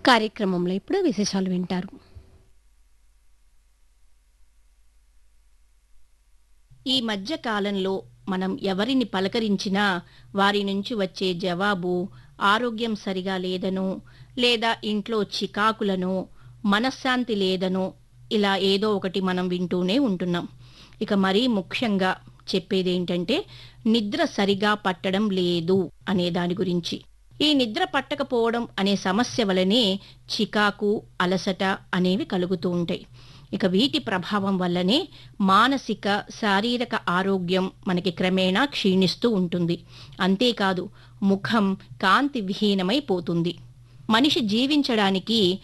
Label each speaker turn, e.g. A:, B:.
A: కార్యక్రమంలో ఇప్పుడు విశేషాలు వింటారు
B: ఈ మధ్య కాలంలో మనం ఎవరిని పలకరించినా వారి నుంచి వచ్చే జవాబు ఆరోగ్యం సరిగా లేదనో లేదా ఇంట్లో చికాకులను మనశ్శాంతి లేదనో ఇలా ఏదో ఒకటి మనం వింటూనే ఉంటున్నాం ఇక మరీ ముఖ్యంగా చెప్పేది ఏంటంటే నిద్ర సరిగా పట్టడం లేదు అనే దాని గురించి ఈ నిద్ర పట్టకపోవడం అనే సమస్య వలనే చికాకు అలసట అనేవి కలుగుతూ ఉంటాయి ఇక వీటి ప్రభావం వల్లనే మానసిక శారీరక ఆరోగ్యం మనకి క్రమేణా క్షీణిస్తూ ఉంటుంది అంతేకాదు ముఖం కాంతి విహీనమైపోతుంది మనిషి జీవించడానికి